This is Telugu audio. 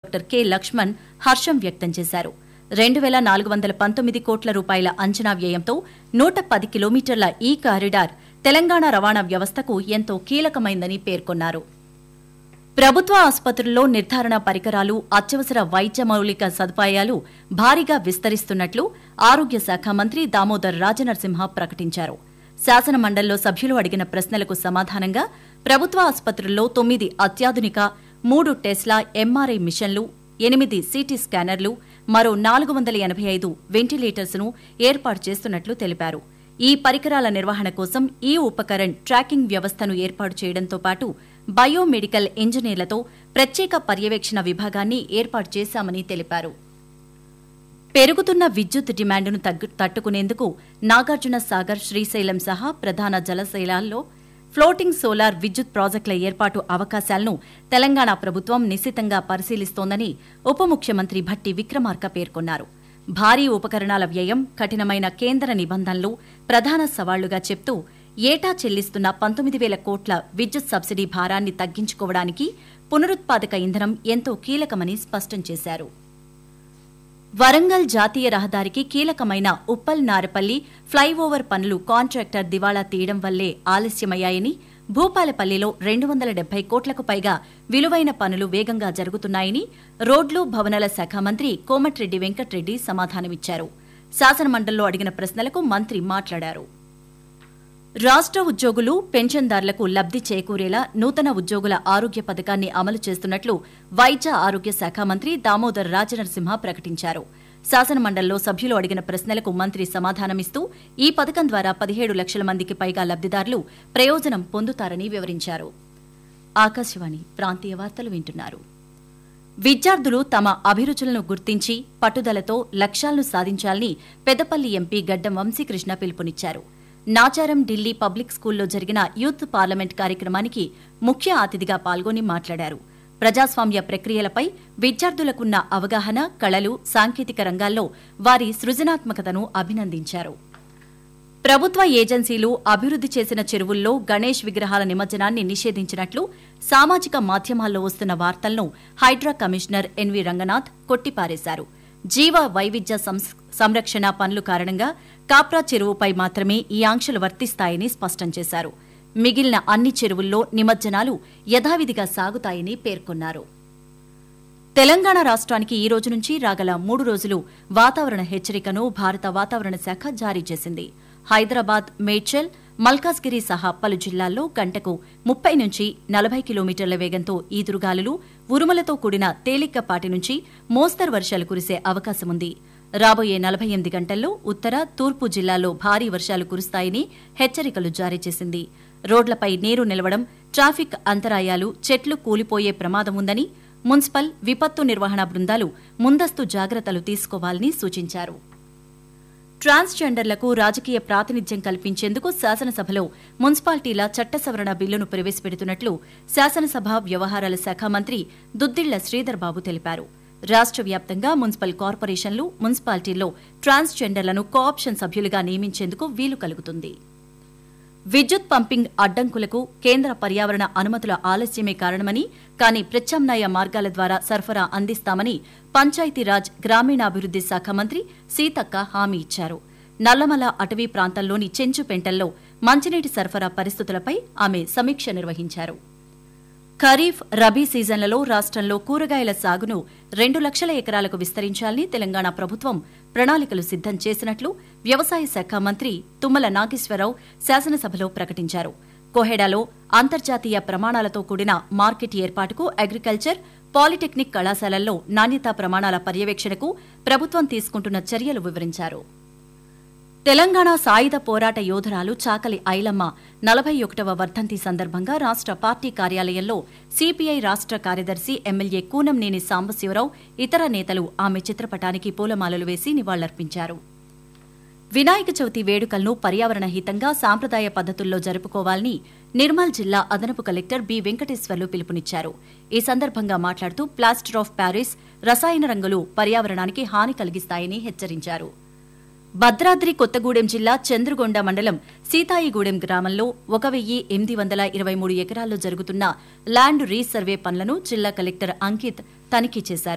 డాక్టర్ కె లక్ష్మణ్ హర్షం వ్యక్తం చేశారు రెండు వేల నాలుగు వందల పంతొమ్మిది కోట్ల రూపాయల అంచనా వ్యయంతో నూట పది కిలోమీటర్ల ఈ కారిడార్ తెలంగాణ రవాణా వ్యవస్థకు ఎంతో కీలకమైందని పేర్కొన్నారు ప్రభుత్వ ఆసుపత్రుల్లో నిర్ధారణ పరికరాలు అత్యవసర వైద్య మౌలిక సదుపాయాలు భారీగా విస్తరిస్తున్నట్లు ఆరోగ్య శాఖ మంత్రి దామోదర్ రాజనరసింహ ప్రకటించారు శాసన మండలిలో సభ్యులు అడిగిన ప్రశ్నలకు సమాధానంగా ప్రభుత్వ ఆసుపత్రుల్లో తొమ్మిది అత్యాధునిక మూడు టెస్లా ఎంఆర్ఐ మిషన్లు ఎనిమిది సిటీ స్కానర్లు మరో నాలుగు వందల ఎనభై ఐదు వెంటిలేటర్స్ ను ఏర్పాటు చేస్తున్నట్లు తెలిపారు ఈ పరికరాల నిర్వహణ కోసం ఈ ఉపకరణ్ ట్రాకింగ్ వ్యవస్థను ఏర్పాటు చేయడంతో పాటు బయోమెడికల్ ఇంజనీర్లతో ప్రత్యేక పర్యవేక్షణ విభాగాన్ని ఏర్పాటు చేశామని తెలిపారు పెరుగుతున్న విద్యుత్ డిమాండ్ను తగ్గు- తట్టుకునేందుకు నాగార్జున సాగర్ శ్రీశైలం సహా ప్రధాన జలశైలాల్లో ఫ్లోటింగ్ సోలార్ విద్యుత్ ప్రాజెక్టుల ఏర్పాటు అవకాశాలను తెలంగాణ ప్రభుత్వం నిశితంగా పరిశీలిస్తోందని ఉప ముఖ్యమంత్రి భట్టి విక్రమార్క పేర్కొన్నారు భారీ ఉపకరణాల వ్యయం కఠినమైన కేంద్ర నిబంధనలు ప్రధాన సవాళ్లుగా చెప్తూ ఏటా చెల్లిస్తున్న పంతొమ్మిది వేల కోట్ల విద్యుత్ సబ్సిడీ భారాన్ని తగ్గించుకోవడానికి పునరుత్పాదక ఇంధనం ఎంతో కీలకమని స్పష్టం చేశారు వరంగల్ జాతీయ రహదారికి కీలకమైన ఉప్పల్ నారపల్లి ఫ్లైఓవర్ పనులు కాంట్రాక్టర్ దివాళా తీయడం వల్లే ఆలస్యమయ్యాయని భూపాలపల్లిలో రెండు వందల డెబ్బై కోట్లకు పైగా విలువైన పనులు వేగంగా జరుగుతున్నాయని రోడ్లు భవనాల శాఖ మంత్రి కోమటిరెడ్డి వెంకట్రెడ్డి సమాధానమిచ్చారు శాసనమండలిలో అడిగిన ప్రశ్నలకు మంత్రి మాట్లాడారు రాష్ట్ర ఉద్యోగులు పెన్షన్దారులకు లబ్ది చేకూరేలా నూతన ఉద్యోగుల ఆరోగ్య పథకాన్ని అమలు చేస్తున్నట్లు వైద్య ఆరోగ్య శాఖ మంత్రి దామోదర్ రాజనరసింహ ప్రకటించారు శాసనమండలిలో సభ్యులు అడిగిన ప్రశ్నలకు మంత్రి సమాధానమిస్తూ ఈ పథకం ద్వారా పదిహేడు లక్షల మందికి పైగా లబ్దిదారులు ప్రయోజనం పొందుతారని వివరించారు ఆకాశవాణి ప్రాంతీయ వార్తలు వింటున్నారు విద్యార్థులు తమ అభిరుచులను గుర్తించి పట్టుదలతో లక్ష్యాలను సాధించాలని పెద్దపల్లి ఎంపీ గడ్డం వంశీకృష్ణ పిలుపునిచ్చారు నాచారం ఢిల్లీ పబ్లిక్ స్కూల్లో జరిగిన యూత్ పార్లమెంట్ కార్యక్రమానికి ముఖ్య అతిథిగా పాల్గొని మాట్లాడారు ప్రజాస్వామ్య ప్రక్రియలపై విద్యార్థులకున్న అవగాహన కళలు సాంకేతిక రంగాల్లో వారి సృజనాత్మకతను అభినందించారు ప్రభుత్వ ఏజెన్సీలు అభివృద్ది చేసిన చెరువుల్లో గణేష్ విగ్రహాల నిమజ్జనాన్ని నిషేధించినట్లు సామాజిక మాధ్యమాల్లో వస్తున్న వార్తలను హైడ్రా కమిషనర్ ఎన్వి రంగనాథ్ కొట్టిపారేశారు జీవ వైవిధ్య సంస్- సంరక్షణ పనుల కారణంగా కాప్రా చెరువుపై మాత్రమే ఈ ఆంక్షలు వర్తిస్తాయని స్పష్టం చేశారు మిగిలిన అన్ని చెరువుల్లో నిమజ్జనాలు యథావిధిగా సాగుతాయని పేర్కొన్నారు తెలంగాణ రాష్ట్రానికి ఈ రోజు నుంచి రాగల మూడు రోజులు వాతావరణ హెచ్చరికను భారత వాతావరణ శాఖ జారీ చేసింది హైదరాబాద్ మేడ్చల్ మల్కాజ్గిరి సహా పలు జిల్లాల్లో గంటకు ముప్పై నుంచి నలభై కిలోమీటర్ల వేగంతో ఈదురుగాలులు ఉరుములతో కూడిన తేలికపాటి నుంచి మోస్తరు వర్షాలు కురిసే అవకాశముంది రాబోయే నలభై ఎనిమిది గంటల్లో ఉత్తర తూర్పు జిల్లాల్లో భారీ వర్షాలు కురుస్తాయని హెచ్చరికలు జారీ చేసింది రోడ్లపై నీరు నిలవడం ట్రాఫిక్ అంతరాయాలు చెట్లు కూలిపోయే ప్రమాదముందని మున్సిపల్ విపత్తు నిర్వహణ బృందాలు ముందస్తు జాగ్రత్తలు తీసుకోవాలని సూచించారు ట్రాన్స్జెండర్లకు రాజకీయ ప్రాతినిధ్యం కల్పించేందుకు శాసనసభలో మున్సిపాలిటీల చట్ట సవరణ బిల్లును ప్రవేశపెడుతున్నట్లు శాసనసభ వ్యవహారాల శాఖ మంత్రి దుద్దిళ్ల శ్రీధర్ బాబు తెలిపారు రాష్ట్ర వ్యాప్తంగా మున్సిపల్ కార్పొరేషన్లు మున్సిపాలిటీల్లో ట్రాన్స్జెండర్లను కోఆప్షన్ సభ్యులుగా నియమించేందుకు వీలు కలుగుతుంది విద్యుత్ పంపింగ్ అడ్డంకులకు కేంద్ర పర్యావరణ అనుమతుల ఆలస్యమే కారణమని కానీ ప్రత్యామ్నాయ మార్గాల ద్వారా సరఫరా అందిస్తామని పంచాయతీరాజ్ గ్రామీణాభివృద్ది శాఖ మంత్రి సీతక్క హామీ ఇచ్చారు నల్లమల అటవీ ప్రాంతంలోని చెంచుపెంటల్లో మంచినీటి సరఫరా పరిస్థితులపై ఆమె సమీక్ష నిర్వహించారు ఖరీఫ్ రబీ సీజన్లలో రాష్ట్రంలో కూరగాయల సాగును రెండు లక్షల ఎకరాలకు విస్తరించాలని తెలంగాణ ప్రభుత్వం ప్రణాళికలు సిద్దం చేసినట్లు వ్యవసాయ శాఖ మంత్రి తుమ్మల నాగేశ్వరరావు శాసనసభలో ప్రకటించారు కోహెడాలో అంతర్జాతీయ ప్రమాణాలతో కూడిన మార్కెట్ ఏర్పాటుకు అగ్రికల్చర్ పాలిటెక్నిక్ కళాశాలల్లో నాణ్యతా ప్రమాణాల పర్యవేక్షణకు ప్రభుత్వం తీసుకుంటున్న చర్యలు వివరించారు తెలంగాణ సాయుధ పోరాట యోధురాలు చాకలి ఐలమ్మ నలభై ఒకటవ వర్ధంతి సందర్భంగా రాష్ట్ర పార్టీ కార్యాలయంలో సిపిఐ రాష్ట్ర కార్యదర్శి ఎమ్మెల్యే కూనంనేని సాంబశివరావు ఇతర నేతలు ఆమె చిత్రపటానికి పూలమాలలు వేసి నివాళులర్పించారు వినాయక చవితి వేడుకలను పర్యావరణ హితంగా సాంప్రదాయ పద్ధతుల్లో జరుపుకోవాలని నిర్మల్ జిల్లా అదనపు కలెక్టర్ బి వెంకటేశ్వర్లు పిలుపునిచ్చారు ఈ సందర్భంగా మాట్లాడుతూ ప్లాస్టర్ ఆఫ్ ప్యారిస్ రసాయన రంగులు పర్యావరణానికి హాని కలిగిస్తాయని హెచ్చరించారు భద్రాద్రి కొత్తగూడెం జిల్లా చంద్రగొండ మండలం సీతాయిగూడెం గ్రామంలో ఒక వెయ్యి ఎనిమిది వందల ఇరవై మూడు ఎకరాల్లో జరుగుతున్న ల్యాండ్ రీసర్వే పనులను జిల్లా కలెక్టర్ అంకిత్ తనిఖీ చేశారు